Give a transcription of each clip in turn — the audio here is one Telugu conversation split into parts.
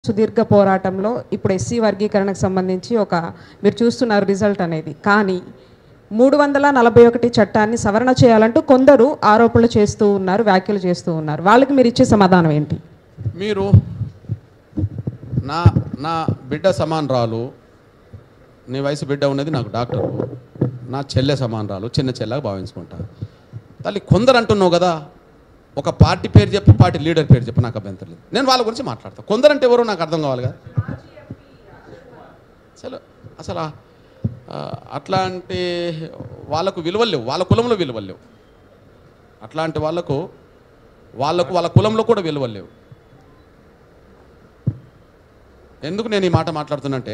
సుదీర్ఘ పోరాటంలో ఇప్పుడు ఎస్సీ వర్గీకరణకు సంబంధించి ఒక మీరు చూస్తున్నారు రిజల్ట్ అనేది కానీ మూడు వందల నలభై ఒకటి చట్టాన్ని సవరణ చేయాలంటూ కొందరు ఆరోపణలు చేస్తూ ఉన్నారు వ్యాఖ్యలు చేస్తూ ఉన్నారు వాళ్ళకి మీరు ఇచ్చే సమాధానం ఏంటి మీరు నా నా బిడ్డ సమానరాలు నీ వయసు బిడ్డ ఉన్నది నాకు డాక్టరు నా చెల్లె సమానరాలు చిన్న చెల్లెగా భావించుకుంటా తల్లి కొందరు అంటున్నావు కదా ఒక పార్టీ పేరు చెప్పు పార్టీ లీడర్ పేరు చెప్పు నాకు అభ్యంతరం లేదు నేను వాళ్ళ గురించి మాట్లాడతా కొందరు అంటే ఎవరో నాకు అర్థం కావాలి కదా అసలు అసలు ఆ, అట్లాంటి వాళ్ళకు విలువలు లేవు వాళ్ళ కులంలో విలువలు లేవు అట్లాంటి వాళ్ళకు వాళ్ళకు వాళ్ళ కులంలో కూడా విలువలు లేవు ఎందుకు నేను ఈ మాట మాట్లాడుతున్నంటే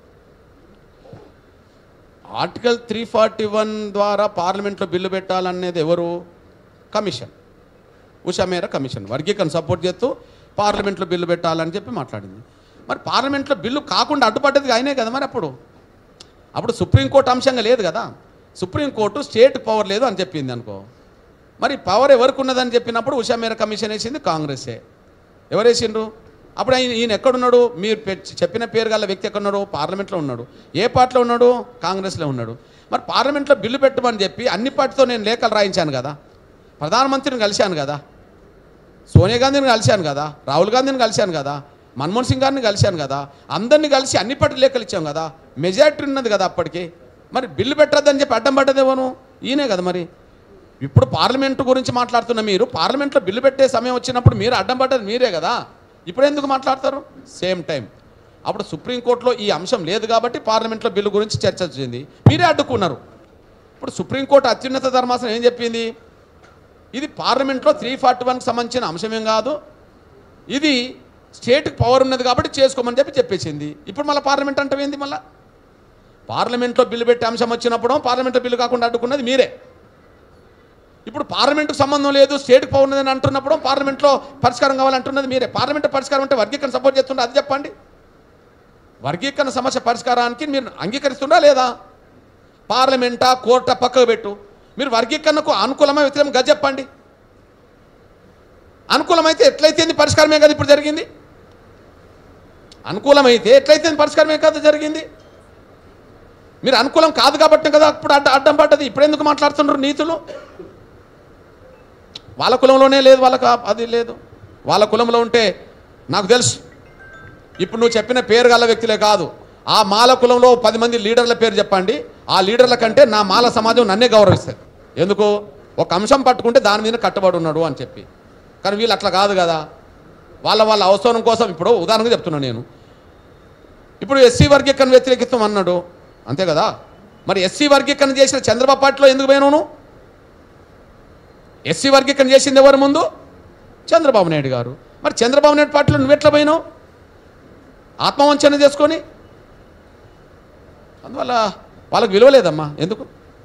ఆర్టికల్ త్రీ ఫార్టీ వన్ ద్వారా పార్లమెంట్లో బిల్లు పెట్టాలనేది ఎవరు కమిషన్ ఉషా మేర కమిషన్ వర్గీకరణ సపోర్ట్ చేస్తూ పార్లమెంట్లో బిల్లు పెట్టాలని చెప్పి మాట్లాడింది మరి పార్లమెంట్లో బిల్లు కాకుండా అడ్డుపడ్డది ఆయనే కదా మరి అప్పుడు అప్పుడు సుప్రీంకోర్టు అంశంగా లేదు కదా సుప్రీంకోర్టు స్టేట్ పవర్ లేదు అని చెప్పింది అనుకో మరి పవర్ ఎవరికి ఉన్నదని చెప్పినప్పుడు ఉషా మేర కమిషన్ వేసింది కాంగ్రెసే ఎవరు వేసిండ్రు అప్పుడు ఆయన ఈయన ఎక్కడున్నాడు మీరు పె- చెప్పిన పేరు గల వ్యక్తి ఎక్కడున్నాడు పార్లమెంట్లో ఉన్నాడు ఏ పార్టీలో ఉన్నాడు కాంగ్రెస్లో ఉన్నాడు మరి పార్లమెంట్లో బిల్లు పెట్టమని చెప్పి అన్ని పార్టీతో నేను లేఖలు రాయించాను కదా ప్రధానమంత్రిని కలిశాను కదా సోనియా గాంధీని కలిశాను కదా రాహుల్ గాంధీని కలిశాను కదా మన్మోహన్ సింగ్ గారిని కలిశాను కదా అందరినీ కలిసి అన్ని పార్టీ లేఖలు ఇచ్చాం కదా మెజారిటీ ఉన్నది కదా అప్పటికి మరి బిల్లు పెట్టద్దని చెప్పి అడ్డం పడ్డదేమోను ఈయనే కదా మరి ఇప్పుడు పార్లమెంటు గురించి మాట్లాడుతున్న మీరు పార్లమెంట్లో బిల్లు పెట్టే సమయం వచ్చినప్పుడు మీరు అడ్డం పడ్డది మీరే కదా ఇప్పుడు ఎందుకు మాట్లాడతారు సేమ్ టైం అప్పుడు సుప్రీంకోర్టులో ఈ అంశం లేదు కాబట్టి పార్లమెంట్లో బిల్లు గురించి చర్చ వచ్చింది మీరే అడ్డుకున్నారు ఇప్పుడు సుప్రీంకోర్టు అత్యున్నత ధర్మాసనం ఏం చెప్పింది ఇది పార్లమెంట్లో త్రీ ఫార్టీ వన్కి సంబంధించిన అంశమేం కాదు ఇది స్టేట్కి పవర్ ఉన్నది కాబట్టి చేసుకోమని చెప్పి చెప్పేసింది ఇప్పుడు మళ్ళీ పార్లమెంట్ అంటే ఏంది మళ్ళీ పార్లమెంట్లో బిల్లు పెట్టే అంశం వచ్చినప్పుడు పార్లమెంట్లో బిల్లు కాకుండా అడ్డుకున్నది మీరే ఇప్పుడు పార్లమెంట్కు సంబంధం లేదు స్టేట్కి పవర్ ఉన్నదని అంటున్నప్పుడు పార్లమెంట్లో పరిష్కారం కావాలంటున్నది మీరే పార్లమెంట్ పరిష్కారం అంటే వర్గీకరణ సపోర్ట్ చేస్తుండే అది చెప్పండి వర్గీకరణ సమస్య పరిష్కారానికి మీరు అంగీకరిస్తుండా లేదా పార్లమెంటా కోర్టా పక్కకు పెట్టు మీరు వర్గీకరణకు అనుకూలమా వ్యతిరేకం గది చెప్పండి అనుకూలమైతే ఎట్లయితే ఏంది పరిష్కారమే కదా ఇప్పుడు జరిగింది అనుకూలమైతే ఎట్లయితే ఏంది పరిష్కారమే కదా జరిగింది మీరు అనుకూలం కాదు కాబట్టి కదా అప్పుడు అడ్డ అడ్డం పడ్డది ఇప్పుడు ఎందుకు మాట్లాడుతున్నారు నీతులు వాళ్ళ కులంలోనే లేదు వాళ్ళకి ఆ- అది లేదు వాళ్ళ కులంలో ఉంటే నాకు తెలుసు ఇప్పుడు నువ్వు చెప్పిన పేరు గల వ్యక్తులే కాదు ఆ మాల కులంలో పది మంది లీడర్ల పేరు చెప్పండి ఆ లీడర్ల కంటే నా మాల సమాజం నన్నే గౌరవిస్తుంది ఎందుకు ఒక అంశం పట్టుకుంటే దాని మీద కట్టుబడి ఉన్నాడు అని చెప్పి కానీ వీళ్ళు అట్లా కాదు కదా వాళ్ళ వాళ్ళ అవసరం కోసం ఇప్పుడు ఉదాహరణకు చెప్తున్నాను నేను ఇప్పుడు ఎస్సీ వర్గీకరణ వ్యతిరేకిస్తాం అన్నాడు అంతే కదా మరి ఎస్సీ వర్గీకరణ చేసిన చంద్రబాబు పార్టీలో ఎందుకు పోయినావు నువ్వు? ఎస్సీ వర్గీకరణ చేసింది ఎవరు ముందు చంద్రబాబు నాయుడు గారు మరి చంద్రబాబు నాయుడు పార్టీలో నువ్వు ఎట్లా పోయినావు ఆత్మవంచన చేసుకొని అందువల్ల వాళ్ళకి విలువ లేదమ్మా ఎందుకు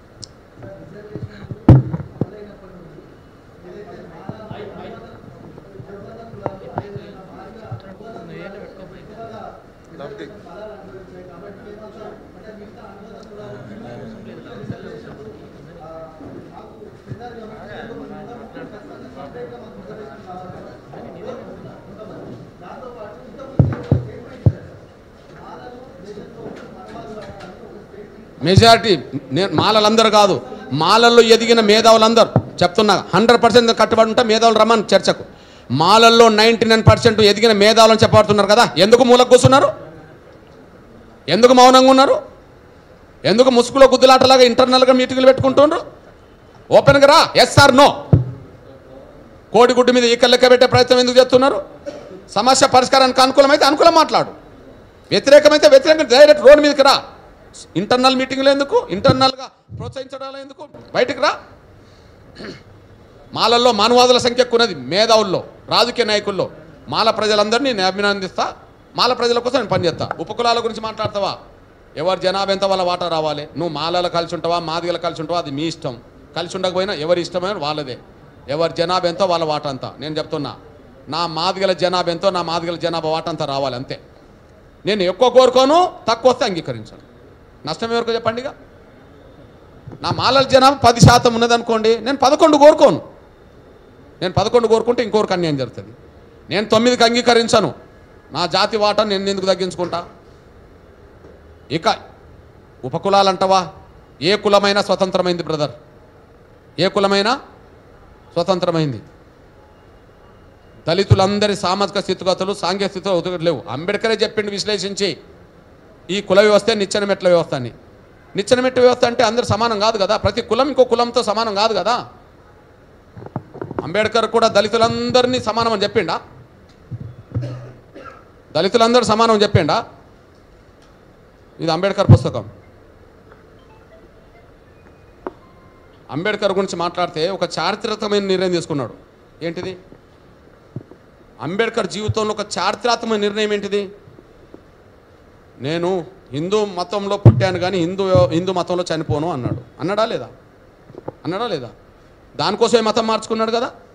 మెజారిటీ నేను మాలలందరూ కాదు మాలల్లో ఎదిగిన మేధావులందరూ చెప్తున్నా హండ్రెడ్ పర్సెంట్ కట్టుబడి ఉంటా మేధావులు రమ్మని చర్చకు మాలల్లో నైంటీ నైన్ పర్సెంట్ ఎదిగిన మేధావులని చెప్పబడుతున్నారు కదా ఎందుకు మూలకు కూర్చున్నారు ఎందుకు మౌనంగా ఉన్నారు ఎందుకు ముసుగులో గుద్దులాటలాగా ఇంటర్నల్గా మీటింగ్లు పెట్టుకుంటున్నారు ఓపెన్గా రా ఎస్ ఆర్ నో కోడిగుడ్డు మీద ఈకలు లెక్క పెట్టే ప్రయత్నం ఎందుకు చేస్తున్నారు సమస్య పరిష్కారానికి అనుకూలమైతే అనుకూలం మాట్లాడు వ్యతిరేకమైతే వ్యతిరేకం డైరెక్ట్ రోడ్ మీదకి రా ఇంటర్నల్ మీటింగ్లు ఎందుకు ఇంటర్నల్గా ప్రోత్సహించడాలు ఎందుకు బయటికి రా మాలల్లో మానవాదుల సంఖ్య ఎక్కువ ఉన్నది మేధావుల్లో రాజకీయ నాయకుల్లో మాల ప్రజలందరినీ నేను అభినందిస్తా మాల ప్రజల కోసం నేను పనిచేస్తా ఉపకులాల గురించి మాట్లాడతావా ఎవరి జనాభా ఎంత వాళ్ళ వాటా రావాలి నువ్వు మాలలో కలిసి ఉంటావా మాదిగల కలిసి ఉంటావా అది మీ ఇష్టం కలిసి ఉండకపోయినా ఎవరి ఇష్టమైన వాళ్ళదే ఎవరి జనాభా ఎంతో వాళ్ళ వాటా అంతా నేను చెప్తున్నా నా మాదిగల జనాభా ఎంతో నా మాదిగల జనాభా వాటా అంతా రావాలి అంతే నేను ఎక్కువ కోరుకోను తక్కువ వస్తే అంగీకరించాను నష్టం ఎవరికో చెప్పండి ఇక నా మాలల జనాభా పది శాతం ఉన్నదనుకోండి నేను పదకొండు కోరుకోను నేను పదకొండు కోరుకుంటే ఇంకొకరికి అన్యాయం జరుగుతుంది నేను తొమ్మిదికి అంగీకరించను నా జాతి వాటా నేను ఎందుకు తగ్గించుకుంటా ఇక ఉపకులాలంటవా ఏ కులమైనా స్వతంత్రమైంది బ్రదర్ ఏ కులమైనా స్వతంత్రమైంది దళితులందరి సామాజిక స్థితిగతులు సాంఘిక స్థితిగతులు లేవు అంబేద్కరే చెప్పిండు విశ్లేషించి ఈ కుల వ్యవస్థ నిచ్చెన మెట్ల వ్యవస్థ అని నిచ్చెన మెట్ల వ్యవస్థ అంటే అందరు సమానం కాదు కదా ప్రతి కులం ఇంకో కులంతో సమానం కాదు కదా అంబేద్కర్ కూడా దళితులందరినీ సమానం అని చెప్పిండా దళితులందరూ సమానం అని చెప్పిండా ఇది అంబేద్కర్ పుస్తకం అంబేద్కర్ గురించి మాట్లాడితే ఒక చారిత్రాత్మకమైన నిర్ణయం తీసుకున్నాడు ఏంటిది అంబేద్కర్ జీవితంలో ఒక చారిత్రాత్మక నిర్ణయం ఏంటిది నేను హిందూ మతంలో పుట్టాను కానీ హిందూ హిందూ మతంలో చనిపోను అన్నాడు అన్నాడా లేదా అన్నాడా లేదా దానికోసమే మతం మార్చుకున్నాడు కదా